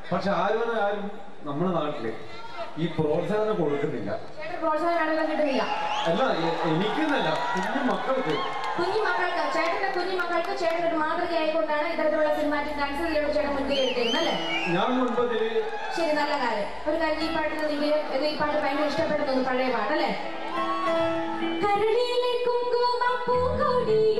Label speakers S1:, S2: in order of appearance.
S1: പക്ഷെ ആരും ആരും നമ്മുടെ നാട്ടില് ഈ പ്രോത്സാഹനം കൊടുക്കുന്നില്ല
S2: ചേട്ടൻ പ്രോത്സാഹനം കിട്ടുന്നില്ല
S1: അല്ല എ- എനിക്കെന്നല്ല കുഞ്ഞു മക്കൾക്ക്
S2: കുഞ്ഞു മക്കൾക്ക് ചേട്ടന്റെ കുഞ്ഞു മക്കൾക്ക് ചേട്ടൻ ഒരു മാതൃകയായിക്കൊണ്ടാണ് ഇത്തരത്തിലുള്ള സിനിമാറ്റിക് ഡാൻസ് ഇതിലൂടെ ചേട്ടൻ മുൻകൈ എടുത്തിരുന്നത് അല്ലേ
S1: ഞാൻ മുൻപതില്
S2: ശരി നല്ല കാര്യം ഒരു കാര്യം ഈ പാട്ടിന് നിങ്ങൾ ഈ പാട്ട് ഭയങ്കര ഇഷ്ടപ്പെടുന്നു പഴയ പാട്ടല്ലേ കരളിലെ കുങ്കുമ പൂങ്കൊടി